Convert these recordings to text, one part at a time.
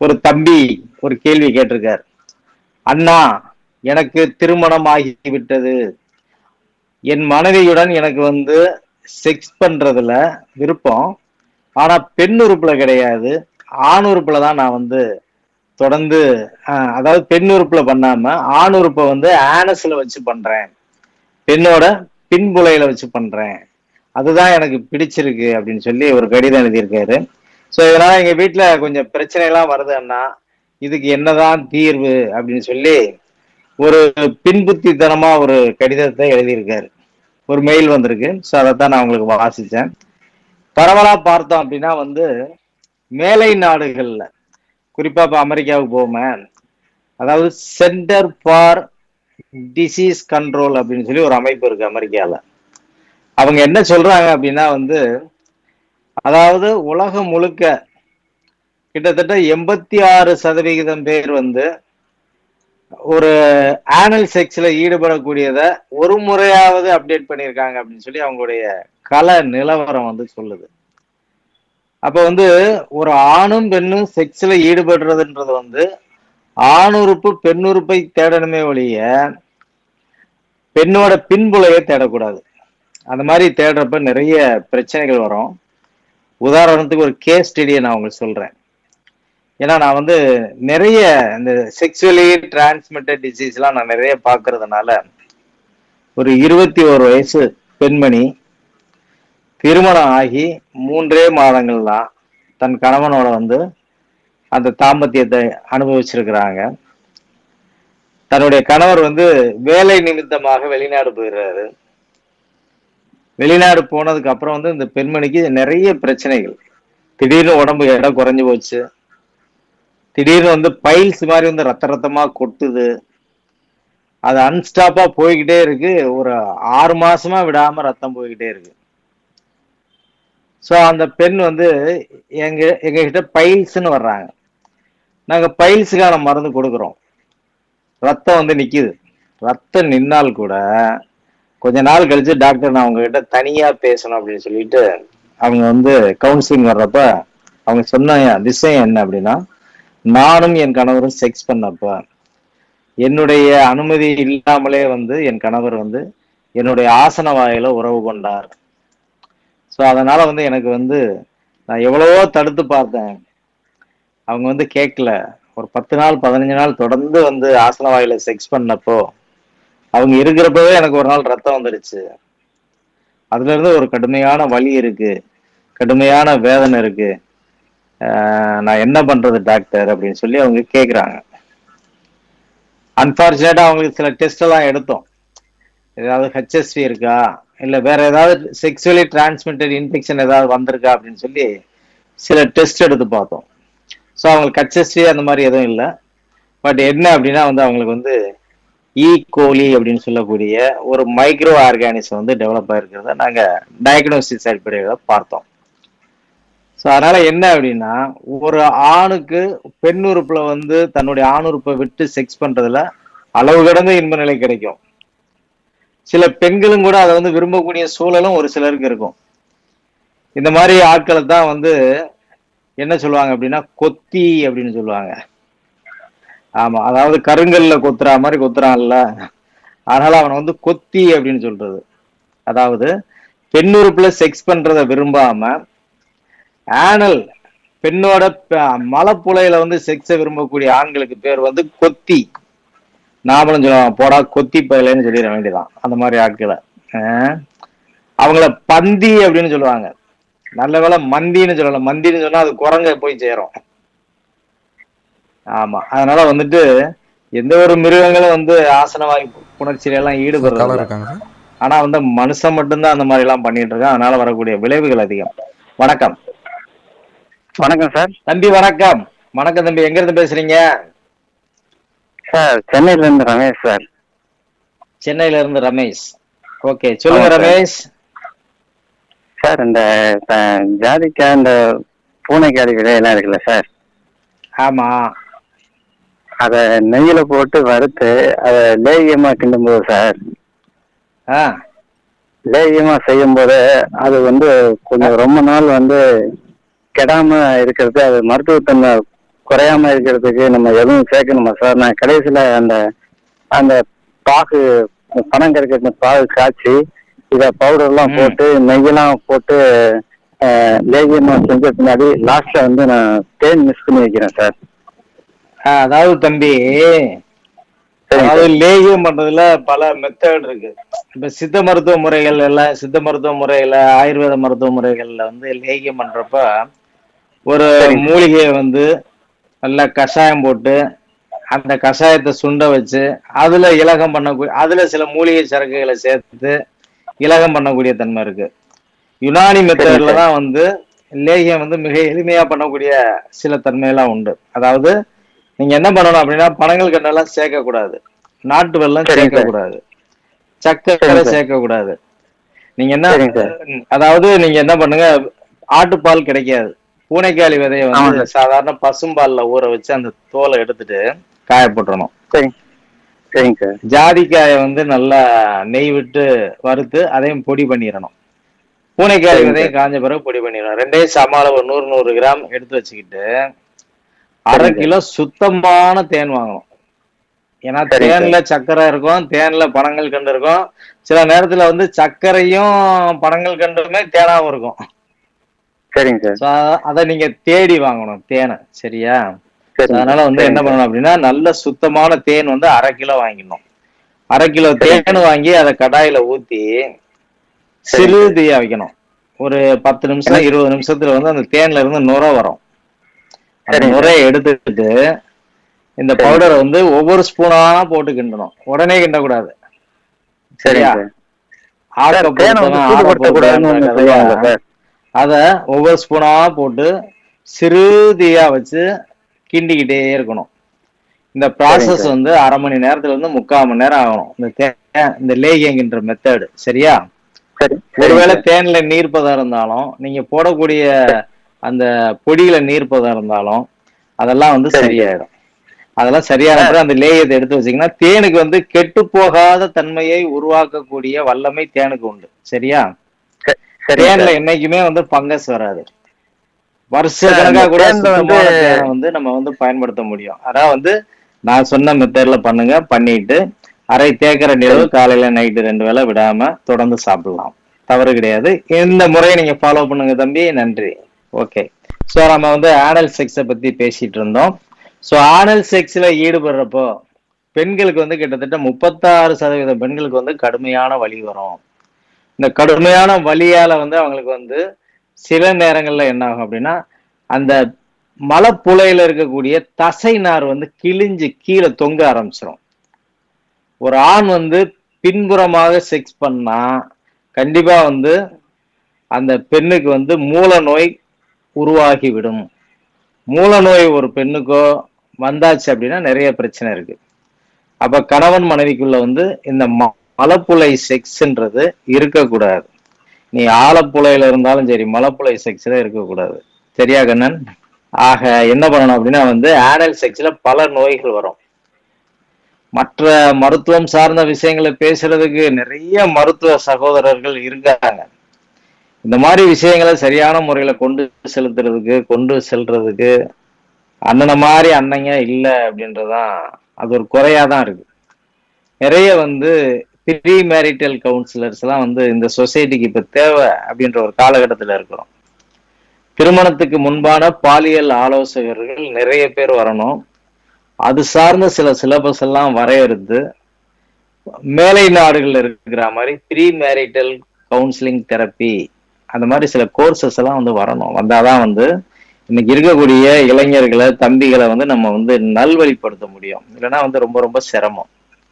ஒரு தம்பி ஒரு கேள்வி கேட்டிருக்கார் அண்ணா எனக்கு திருமணம் ஆகிவிட்டது என் மனைவியுடன் எனக்கு வந்து செக்ஸ் பண்றதுல விருப்பம் ஆனா பெண் உறுப்புல கிடையாது ஆண் உறுப்புல தான் நான் வந்து தொடர்ந்து ஆஹ், அதாவது பெண் உறுப்புல பண்ணாம ஆண் உறுப்பை வந்து ஆனஸ்ல வச்சு பண்றேன் பெண்ணோட பின்புலையில வச்சு பண்றேன் அதுதான் எனக்கு பிடிச்சிருக்கு அப்படின்னு சொல்லி ஒரு கடிதம் எழுதியிருக்காரு ஸோ இதனால எங்க வீட்டுல கொஞ்சம் பிரச்சனை எல்லாம் வருது அண்ணா இதுக்கு என்னதான் தீர்வு அப்படின்னு சொல்லி ஒரு பின்புத்தித்தனமா ஒரு கடிதத்தை எழுதியிருக்காரு ஒரு மெயில் வந்திருக்கு ஸோ அதைத்தான் நான் உங்களுக்கு வாசிச்சேன் பரவலா பார்த்தோம் அப்படின்னா வந்து மேலை நாடுகள்ல குறிப்பா இப்ப அமெரிக்காவுக்கு போவோமே அதாவது சென்டர் ஃபார் டிசீஸ் கண்ட்ரோல் அப்படின்னு சொல்லி ஒரு அமைப்பு இருக்கு அமெரிக்கால அவங்க என்ன சொல்றாங்க அப்படின்னா வந்து அதாவது உலகம் முழுக்க கிட்டத்தட்ட எண்பத்தி ஆறு சதவிகிதம் பேர் வந்து ஒரு ஆனல் செக்ஸ்ல ஈடுபடக்கூடியத ஒரு முறையாவது அப்டேட் பண்ணியிருக்காங்க அப்படின்னு சொல்லி அவங்களுடைய கல நிலவரம் வந்து சொல்லுது அப்ப வந்து ஒரு ஆணும் பெண்ணும் செக்ஸ்ல ஈடுபடுறதுன்றது வந்து ஆணுறுப்பு பெண்ணுறுப்பை தேடணுமே ஒழிய பெண்ணோட பின்புலையை தேடக்கூடாது அந்த மாதிரி தேடுறப்ப நிறைய பிரச்சனைகள் வரும் உதாரணத்துக்கு ஒரு கேஸ் ஸ்டடியை நான் உங்களுக்கு சொல்றேன் ஏன்னா நான் வந்து நிறைய இந்த செக்ஷுவலி டிரான்ஸ்மிட்டட் டிசீஸ்லாம் நான் நிறைய பார்க்கறதுனால ஒரு இருபத்தி ஒரு வயசு பெண்மணி திருமணம் ஆகி மூன்றே மாதங்கள் தான் தன் கணவனோட வந்து அந்த தாம்பத்தியத்தை அனுபவிச்சிருக்கிறாங்க தன்னுடைய கணவர் வந்து வேலை நிமித்தமாக வெளிநாடு போயிடுறாரு வெளிநாடு போனதுக்கு அப்புறம் வந்து இந்த பெண்மணிக்கு நிறைய பிரச்சனைகள் திடீர்னு உடம்பு எடை குறைஞ்சு போச்சு திடீர்னு வந்து பைல்ஸ் மாதிரி வந்து ரத்த ரத்தமா கொட்டுது அது அன்ஸ்டாப்பா போய்கிட்டே இருக்கு ஒரு ஆறு மாசமா விடாம ரத்தம் போய்கிட்டே இருக்கு ஸோ அந்த பெண் வந்து எங்க எங்க கிட்ட பைல்ஸ்னு வர்றாங்க நாங்க பைல்ஸுக்கான மருந்து கொடுக்குறோம் ரத்தம் வந்து நிக்குது ரத்தம் நின்னால் கூட கொஞ்ச நாள் கழிச்சு டாக்டர் நான் உங்ககிட்ட தனியா பேசணும் அப்படின்னு சொல்லிட்டு அவங்க வந்து கவுன்சிலிங் வர்றப்ப அவங்க சொன்ன விஷயம் என்ன அப்படின்னா நானும் என் கணவரும் செக்ஸ் பண்ணப்ப என்னுடைய அனுமதி இல்லாமலே வந்து என் கணவர் வந்து என்னுடைய ஆசன வாயில உறவு கொண்டார் ஸோ அதனால வந்து எனக்கு வந்து நான் எவ்வளவோ தடுத்து பார்த்தேன் அவங்க வந்து கேட்கல ஒரு பத்து நாள் பதினஞ்சு நாள் தொடர்ந்து வந்து ஆசன வாயில செக்ஸ் பண்ணப்போ அவங்க இருக்கிறப்பவே எனக்கு ஒரு நாள் ரத்தம் வந்துடுச்சு அதுல இருந்து ஒரு கடுமையான வலி இருக்கு கடுமையான வேதனை இருக்கு ஆஹ் நான் என்ன பண்றது டாக்டர் அப்படின்னு சொல்லி அவங்க கேக்குறாங்க அன்பார்ச்சுனேட்டா அவங்களுக்கு சில டெஸ்ட் எல்லாம் எடுத்தோம் ஏதாவது ஹெச்எஸ்வி இருக்கா இல்ல வேற ஏதாவது செக்ஷுவலி டிரான்ஸ்மிட்டட் இன்ஃபெக்ஷன் ஏதாவது வந்திருக்கா அப்படின்னு சொல்லி சில டெஸ்ட் எடுத்து பார்த்தோம் ஸோ அவங்களுக்கு ஹெச்எஸ்வி அந்த மாதிரி எதுவும் இல்லை பட் என்ன அப்படின்னா வந்து அவங்களுக்கு வந்து ஈ கோலி அப்படின்னு சொல்லக்கூடிய ஒரு மைக்ரோ ஆர்கானிசம் வந்து டெவலப் ஆயிருக்கிறத நாங்க டயக்னோசிஸ் அடிப்படையில் பார்த்தோம் ஸோ அதனால என்ன அப்படின்னா ஒரு ஆணுக்கு பெண் உறுப்புல வந்து தன்னுடைய ஆண் உறுப்பை விட்டு செக்ஸ் பண்றதுல அளவு கடந்த இன்ப நிலை கிடைக்கும் சில பெண்களும் கூட அதை வந்து விரும்பக்கூடிய சூழலும் ஒரு சிலருக்கு இருக்கும் இந்த மாதிரி ஆட்களை தான் வந்து என்ன சொல்லுவாங்க அப்படின்னா கொத்தி அப்படின்னு சொல்லுவாங்க ஆமா அதாவது கருங்கல்ல கொத்துறா மாதிரி கொத்துறான்ல அதனால அவனை வந்து கொத்தி அப்படின்னு சொல்றது அதாவது பெண் உறுப்புல செக்ஸ் பண்றத விரும்பாம ஆனல் பெண்ணோட ப- மலப்புலையில வந்து செக்ஸை விரும்பக்கூடிய ஆண்களுக்கு பேர் வந்து கொத்தி நாமளும் சொல்லுவாங்க போடா கொத்தி பயலைன்னு சொல்லிட வேண்டியதான் அந்த மாதிரி ஆட்களை ஆஹ். அவங்கள பந்தி அப்படின்னு சொல்லுவாங்க நல்ல வேளை மந்தின்னு சொல்லலாம் மந்தின்னு சொன்னா அது குரங்க போய் சேரும் ஆமா அதனால வந்துட்டு எந்த ஒரு மிருகங்களும் வந்து ஆசனவாய் புணர்ச்சியில எல்லாம் காலர் ஈடுபடுறது இருக்காங்க சார் ஆனா வந்து மனுஷன் மட்டும்தான் அந்த மாதிரி எல்லாம் பண்ணிட்டு இருக்கான் அதனால வரக்கூடிய விளைவுகள் அதிகம் வணக்கம் வணக்கம் சார் தம்பி வணக்கம் வணக்கம் தம்பி எங்க இருந்து பேசுறீங்க சார் சென்னையில இருந்து ரமேஷ் சார் சென்னையில இருந்து ரமேஷ் ஓகே சொல்லுங்க ஆமா, சார். ரமேஷ் சார் இந்த அஹ், ஜாதிக்காய் இந்த பூனைக்காரி விதையெல்லாம் இருக்குல்ல சார் ஆமா அதை நெய்யில போட்டு வறுத்து அதை லேகியமா கிண்டும் போது சார் ஆ லேகியமா செய்யும் போது அது வந்து கொஞ்சம் ரொம்ப நாள் வந்து கெடாம இருக்கிறது அது மருத்துவத்தன்மை குறையாம இருக்கிறதுக்கு நம்ம எதுவும் சேர்க்கணுமா சார் நான் கடைசியில அந்த அந்த பாகு பணம் கிடைக்கிற பாகு காய்ச்சி இத பவுடர் எல்லாம் ம். போட்டு நெய்யெல்லாம் போட்டு அஹ், லேகியமா செஞ்ச பின்னாடி லாஸ்ட்ல வந்து நான் தேன் மிஸ் பண்ணி வைக்கிறேன் சார் ஆஹ் அதாவது தம்பி சரிங்க அதாவது சார். லேகியம் பண்றதுல பல மெத்தட் இருக்கு இப்ப சித்த மருத்துவ முறைகள் எல்லாம் சித்த மருத்துவ முறையில ஆயுர்வேத மருத்துவ முறைகள்ல வந்து லேகியம் பண்றப்ப ஒரு சரிங்க. மூலிகையை வந்து நல்லா கஷாயம் போட்டு அந்த கஷாயத்தை சுண்ட வச்சு அதுல இலகம் பண்ணக்கூடிய அதுல சில மூலிகை சரக்குகளை சேர்த்து இலகம் பண்ணக்கூடிய தன்மை இருக்கு யுனானி மெத்தட்ல சார். தான் வந்து லேகியம் வந்து மிக எளிமையா பண்ணக்கூடிய சில தன்மையெல்லாம் உண்டு அதாவது நீங்க என்ன பண்ணணும் அப்படின்னா பனங்கள் கண்டெல்லாம் சேர்க்க கூடாது நாட்டு வெல்லம் சரிங்க சேர்க்க சார். கூடாது சர்க்கரை சரிங்க சார். சேர்க்க கூடாது நீங்க என்ன சரிங்க சார். அதாவது நீங்க என்ன பண்ணுங்க ஆட்டுப்பால் கிடைக்காது பூனைக்காளி விதையை ஆமாம் வந்து சார். சாதாரண பசும்பால்ல ஊற வச்சு அந்த தோலை எடுத்துட்டு காய போட்டுறணும் சரிங்க சரிங்க சார் ஜாதிக்காயை வந்து நல்லா நெய் விட்டு வறுத்து அதையும் பொடி பண்ணிடணும் பூனைக்காய் சரிங்க விதையும் காஞ்ச பிறகு பொடி பண்ணிடணும் ரெண்டையும் சம அளவு நூறு நூறு கிராம் எடுத்து வச்சுக்கிட்டு அரை சரிங்க. கிலோ சுத்தமான தேன் வாங்கணும் ஏன்னா சரிங்க தேன்ல சர்க்கரை இருக்கும் தேன்ல பனங்கள் கண்டு இருக்கும் சில நேரத்துல வந்து சர்க்கரையும் பனங்கள் கண்டுமே தேனாவும் இருக்கும் சரிங்க சார் So, அத- அதை நீங்க தேடி வாங்கணும் தேனை சரியா So, சரிங்க அதனால வந்து என்ன சரிங்க பண்ணணும் அப்படின்னா நல்ல சுத்தமான தேன் வந்து அரை கிலோ வாங்கிடணும் அரை கிலோ சரிங்க. தேன் வாங்கி அதை கடாயில ஊத்தி சிறு தீயா வைக்கணும் ஒரு பத்து நிமிஷம் இருபது நிமிஷத்துல வந்து அந்த தேன்ல இருந்து நுரை வரும் அந்த சரிங்க. நுரையை எடுத்துக்கிட்டு இந்த சரிங்க. பவுடரை வந்து ஒவ்வொரு ஸ்பூனா போட்டு கிண்டணும் உடனே கிண்டக்கூடாது சரிங்க சரியா? சார் சார், தேனை வந்து ஆக்கப்பொருத்தவன் சூடுபடுத்தக்கூடாதுன்னு ஒண்ணு சொல்லுவாங்க ஆரப்படுத்தவன் சார் அத ஒவ்வொரு ஸ்பூனா போட்டு சிறு தீயா வச்சு கிண்டிக்கிட்டே இருக்கணும் இந்த ப்ராசஸ் சரிங்க. வந்து அரை மணி நேரத்துல இருந்து முக்கால் மணி நேரம் ஆகணும் இந்த தே- இந்த லேகியங்கின்ற மெத்தடு சரியா சரி ஒருவேளை தேன்ல நீர்ப்பதம் இருந்தாலும் நீங்க போடக்கூடிய அந்த பொடியில நீர்ப்பதம் இருந்தாலும் அதெல்லாம் வந்து சரிங்க. சரியாயிடும் அதெல்லாம் சரியான பிறகு அந்த லேயத்தை எடுத்து வச்சீங்கன்னா தேனுக்கு வந்து கெட்டு போகாத தன்மையை உருவாக்கக்கூடிய வல்லமை தேனுக்கு உண்டு சரியா சரி, சரிங்க தேன்ல சார். என்னைக்குமே வந்து பங்கஸ் வராது வருஷ சார், கணக்கா இந்த கூட தேன்ல சுத்தமான வந்து- தேனை வந்து நம்ம வந்து பயன்படுத்த முடியும் அதான் வந்து நான் சொன்ன மெத்தட்ல பண்ணுங்க பண்ணிட்டு அரை தேக்கரை நிலவு காலையில நைட்டு ரெண்டு வேளை விடாம தொடர்ந்து சாப்பிடலாம் தவறு கிடையாது இந்த முறையை நீங்க ஃபாலோ பண்ணுங்க தம்பி நன்றி ஓகே ஸோ நம்ம வந்து ஆனல் செக்ஸை பத்தி பேசிட்டு இருந்தோம் ஸோ ஆனல் செக்ஸ்ல ஈடுபடுறப்போ பெண்களுக்கு வந்து கிட்டத்தட்ட முப்பத்தாறு சதவீத பெண்களுக்கு வந்து கடுமையான வலி வரும் இந்த கடுமையான வலியால வந்து அவங்களுக்கு வந்து சில நேரங்கள்ல என்ன ஆகும் அப்படின்னா அந்த மலப்புழையில இருக்கக்கூடிய தசை நார் வந்து கிழிஞ்சு கீழே தொங்க ஆரம்பிச்சிடும் ஒரு ஆண் வந்து பின்புறமாக செக்ஸ் பண்ணா கண்டிப்பா வந்து அந்த பெண்ணுக்கு வந்து மூல நோய் உருவாகி விடும் மூல நோய் ஒரு பெண்ணுக்கோ வந்தாச்சு அப்படின்னா நிறைய பிரச்சனை இருக்கு அப்ப கணவன் மனைவிக்குள்ள வந்து இந்த ம- மலப்புழை செக்ஸ்ன்றது இருக்கக்கூடாது நீ ஆலப்புழையில இருந்தாலும் சரி மலப்புழை செக்ஸ்ல இருக்கக்கூடாது சரியா கண்ணன் ஆக என்ன பண்ணணும் அப்படின்னா வந்து ஆனல் செக்ஸ்ல பல நோய்கள் வரும் மற்ற மருத்துவம் சார்ந்த விஷயங்களை பேசுறதுக்கு நிறைய மருத்துவ சகோதரர்கள் இருக்காங்க இந்த மாதிரி விஷயங்களை சரியான முறையில கொண்டு செலுத்துறதுக்கு கொண்டு செல்றதுக்கு அண்ணனை மாதிரி அண்ணங்க இல்லை அப்படின்றதான் அது ஒரு குறையா தான் இருக்கு நிறைய வந்து ப்ரீ மேரிட்டல் கவுன்சிலர்ஸ் எல்லாம் வந்து இந்த சொசைட்டிக்கு இப்ப தேவை அப்படின்ற ஒரு காலகட்டத்துல இருக்கிறோம் திருமணத்துக்கு முன்பான பாலியல் ஆலோசகர்கள் நிறைய பேர் வரணும் அது சார்ந்த சில சிலபஸ் எல்லாம் வரையறுத்து மேலை நாடுகள்ல இருக்கிற மாதிரி ப்ரீ மேரிட்டல் கவுன்சிலிங் தெரப்பி அந்த மாதிரி சில கோர்சஸ் எல்லாம் வந்து வரணும் வந்தாதான் வந்து இன்னைக்கு இருக்கக்கூடிய இளைஞர்களை தம்பிகளை வந்து நம்ம வந்து நல்வழிப்படுத்த முடியும் இல்லைன்னா வந்து ரொம்ப ரொம்ப சிரமம்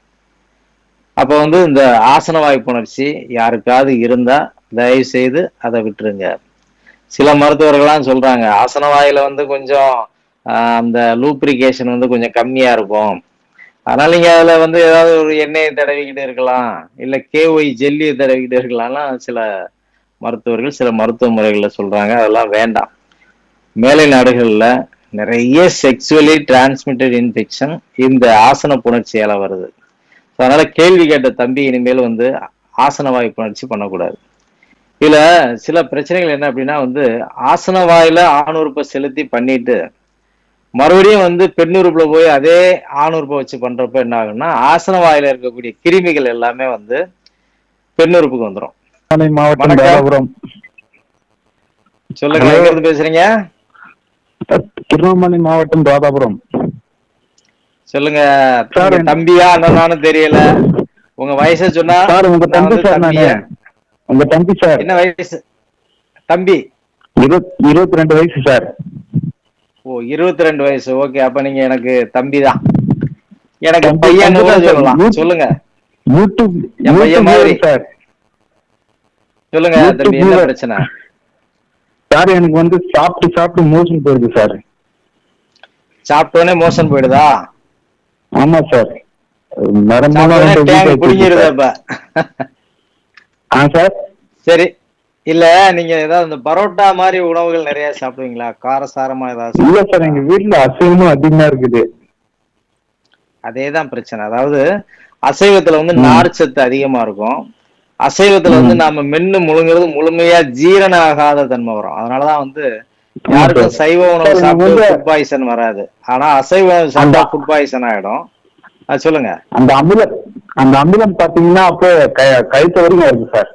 அப்ப வந்து இந்த ஆசன வாய்ப்புணர்ச்சி யாருக்காவது இருந்தா தயவு செய்து அதை விட்டுருங்க சில மருத்துவர்கள்லாம் சொல்றாங்க ஆசன வாயில வந்து கொஞ்சம் ஆஹ், அந்த லூப்ரிகேஷன் வந்து கொஞ்சம் கம்மியா இருக்கும் அதனால நீங்க அதுல வந்து ஏதாவது ஒரு எண்ணெயை தடவிக்கிட்டு இருக்கலாம் இல்ல கேஒய் ஜெல்லியை தடவிக்கிட்டு இருக்கலாம்லாம் சில மருத்துவர்கள் சில மருத்துவ முறைகள்ல சொல்றாங்க அதெல்லாம் வேண்டாம் மேலை நாடுகள்ல நிறைய செக்ஸுவலி டிரான்ஸ்மிட்டட் இன்ஃபெக்ஷன் இந்த ஆசன புணர்ச்சியால வருது So, அதனால கேள்வி கேட்ட தம்பி இனிமேல் வந்து ஆசன வாய் புணர்ச்சி பண்ணக்கூடாது இதுல சில பிரச்சனைகள் என்ன அப்படின்னா வந்து ஆசன வாயில ஆணுறுப்பை செலுத்தி பண்ணிட்டு மறுபடியும் வந்து பெண்ணுறுப்புல போய் அதே ஆணுறுப்பை வச்சு பண்றப்ப என்ன ஆகும்னா ஆசன வாயில இருக்கக்கூடிய கிருமிகள் எல்லாமே வந்து பெண்ணுறுப்புக்கு வந்துடும் திருவண்ணாமலை மாவட்டம் வணக்கம். தாராபுரம் சொல்லுங்க Hello. எங்க இருந்து பேசுறீங்க திருவண்ணாமலை மாவட்டம் ராதாபுரம் சொல்லுங்க Sir, நீங்க தம்பியா அண்ணனானு தெரியல உங்க வயசை சொன்னா சார் உங்க நான் தம்பி வந்து சார் நானு தம்பியா. உங்க தம்பி சார் என்ன வயசு தம்பி இருபத் இருபத்தி ரெண்டு வயசு சார் ஓ இருபத்தி ரெண்டு வயசு ஓகே அப்ப நீங்க எனக்கு தம்பி தான் எனக்கு தம்பி, பையன் தம்பி தான் சொல்லலாம் சார். சொல்லுங்க யூடியூப் என் பையன் யூடியூப் மாதிரி. சார் சொல்லுங்க YouTube தம்பி என்ன viewer. பிரச்சனை சார் எனக்கு வந்து சாப்பிட்டு சாப்பிட்டு மோஷன் போயிடுது சார் சாப்பிட்டோன்னே மோஷன் போயிடுதா ஆமா சார் நரம்பெல்லாம் சாப்பிட்டோன்னே ரொம்ப weak டேங்க் ஆயிடுச்சு குடிங்கிருது சார். அப்ப ஆ சார் சரி இல்ல நீங்க ஏதாவது இந்த பரோட்டா மாதிரி உணவுகள் நிறைய சாப்பிடுவீங்களா காரசாரமா ஏதாவது இல்ல சார் எங்க வீட்டுல அசைவமும் அதிகமா இருக்குது அதேதான் பிரச்சனை அதாவது அசைவத்துல வந்து நார்ச்சத்து அதிகமா இருக்கும் அசைவத்துல வந்து நாம மென்னு முழுங்குறது முழுமையா ஜீரண ஆகாத தன்மை வரும் அதனாலதான் வந்து யாருக்கும் சைவ உணவு சார், சாப்பிட்டு வந்து- ஃபுட் பாய்சன் வராது ஆனா அசைவ உணவு சாப்பிட்டா அந்த- ஃபுட் பாய்சன் ஆயிடும் அது சொல்லுங்க அந்த அமிலம் அந்த அமிலம் பாத்தீங்கன்னா அப்போ க- கழுத்து வரைக்கும் வருது சார்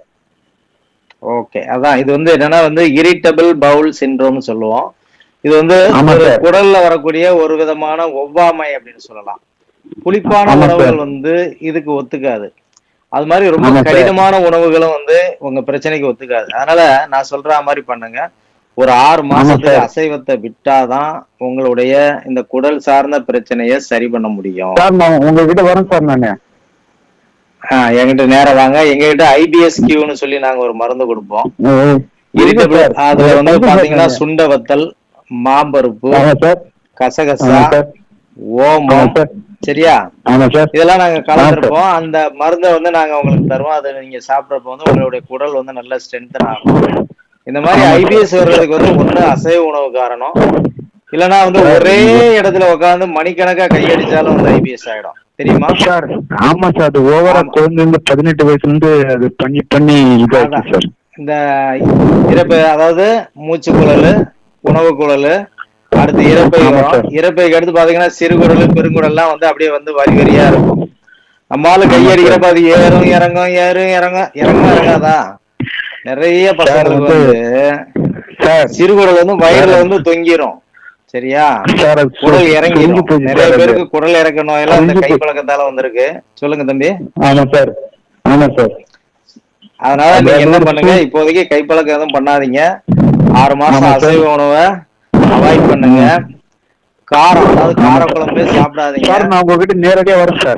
ஓகே அதான் இது வந்து என்னன்னா வந்து இரிட்டபிள் பவுல் சிண்ட்ரோம்னு சொல்லுவோம் இது வந்து ஆமா ஒரு சார். குடல்ல வரக்கூடிய ஒரு விதமான ஒவ்வாமை அப்படின்னு சொல்லலாம் புளிப்பான ஆமா உணவுகள் சார். வந்து இதுக்கு ஒத்துக்காது அது மாதிரி ரொம்ப ஆமா சார். கடினமான உணவுகளும் வந்து உங்க பிரச்சனைக்கு ஒத்துக்காது அதனால நான் சொல்ற மாதிரி பண்ணுங்க ஒரு ஆறு மாசத்துக்கு சார். அசைவத்தை விட்டாதான் உங்களுடைய இந்த குடல் சார்ந்த பிரச்சனையை சரி பண்ண முடியும் சார் நான் உங்ககிட்ட வரேன் சார் நானு ஆஹ் என்கிட்ட நேரம் வாங்க எங்ககிட்ட ஐபிஎஸ் கியூன்னு சொல்லி நாங்க ஒரு மருந்து கொடுப்போம் ம். irritable sir. அதுல வந்து தம்பி சார் பாத்தீங்கன்னா நானு. சுண்ட வத்தல் மாம்பருப்பு ஆமா சார் கசகசா ஆமா சார் ஆமா ஓமம் சார் சரியா ஆமா சார் இதெல்லாம் நாங்க கலந்துருப்போம் அந்த மருந்தை வந்து நாங்க உங்களுக்கு தருவோம் அதை நீங்க சாப்பிடறப்ப வந்து உங்களுடைய குடல் வந்து நல்ல ஸ்ட்ரென்தன் ஆகும் இந்த மாதிரி ஆமா சார். ஐபிஎஸ் வர்றதுக்கு வந்து ஒண்ணு அசைவ உணவு காரணம் இல்லனா வந்து ஒரே இடத்துல உட்கார்ந்து மணிக்கணக்கா கையடிச்சாலும் வந்து ஐபிஎஸ் ஆயிடும் தெரியுமா சார் ஆமா சார் அது ஓவரா ஆமா. குழந்தைங்க பதினெட்டு வயசுல இருந்து அது பண்ணி பண்ணி இதாச்சு அதான். சார் இந்த இறப்பை அதாவது மூச்சு குழல் உணவு குழல் அடுத்து இறப்பை ஆமா வரும் சார். இறப்பைக்கு அடுத்து பாத்தீங்கன்னா சிறுகுடல் பெருங்குடல்லாம் வந்து அப்படியே வந்து வரி வரியா இருக்கும் நம்மால கையடிக்கிறப்ப அது ஏறும் இறங்கும் ஏறும் இறங்கும் இறங்கும் இறங்காதா நிறைய பசங்களுக்கு வந்து- வந்து சார் சிறுகுடல் வந்து வயிறுல வந்து தொங்கிரும் சரியா சார் அது குடல் தொங்கி இறங்கிடும் போச்சு நிறைய சார் அது. பேருக்கு குடல் இறக்க நோயெல்லாம் இந்த தொங்கி கை போச்சு. பழக்கத்தால வந்திருக்கு சொல்லுங்க தம்பி ஆமா சார் ஆமா சார் அதனால அது நீங்க என்ன ஒரு பண்ணுங்க சூ- இப்போதைக்கு கைப்பழக்கம் எதுவும் பண்ணாதீங்க ஆறு மாசம் ஆமா சார். அசைவ உணவை அவாய்ட் பண்ணுங்க காரம் அதாவது கார குழம்பே சாப்பிடாதீங்க சார் நான் உங்ககிட்ட நேரடியா வரேன் சார்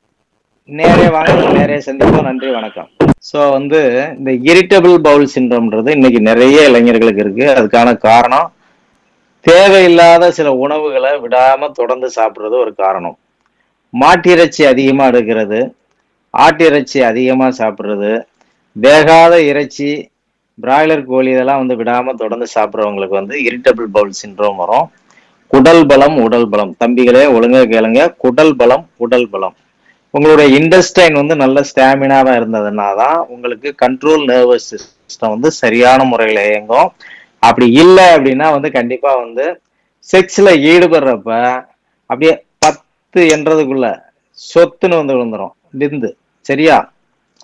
நேரே வாங்க நேரே சந்திப்போம் நன்றி வணக்கம் சோ வந்து இந்த இரிட்டபிள் பவுல் சிண்ட்ரோம்ன்றது இன்னைக்கு நிறைய இளைஞர்களுக்கு இருக்கு அதுக்கான காரணம் தேவையில்லாத சில உணவுகளை விடாம தொடர்ந்து சாப்பிடுறது ஒரு காரணம் மாட்டிறைச்சி அதிகமா எடுக்கிறது ஆட்டிறைச்சி அதிகமா சாப்பிடுறது வேகாத இறைச்சி பிராய்லர் கோழி இதெல்லாம் வந்து விடாம தொடர்ந்து சாப்பிடுறவங்களுக்கு வந்து இரிட்டபிள் பவுல் சிண்ட்ரோம் வரும் குடல் பலம் உடல் பலம் தம்பிகளே ஒழுங்கா கேளுங்க குடல் பலம் உடல் பலம் உங்களுடைய இண்டஸ்டைன் வந்து நல்ல ஸ்டாமினாவா இருந்ததுன்னா தான் உங்களுக்கு கண்ட்ரோல் நர்வஸ் சிஸ்டம் வந்து சரியான முறையில் இயங்கும் அப்படி இல்லை அப்படின்னா வந்து கண்டிப்பா வந்து செக்ஸ்ல ஈடுபடுறப்ப அப்படியே பத்து என்றதுக்குள்ள சொத்துன்னு வந்து விழுந்துரும் விந்து சரியா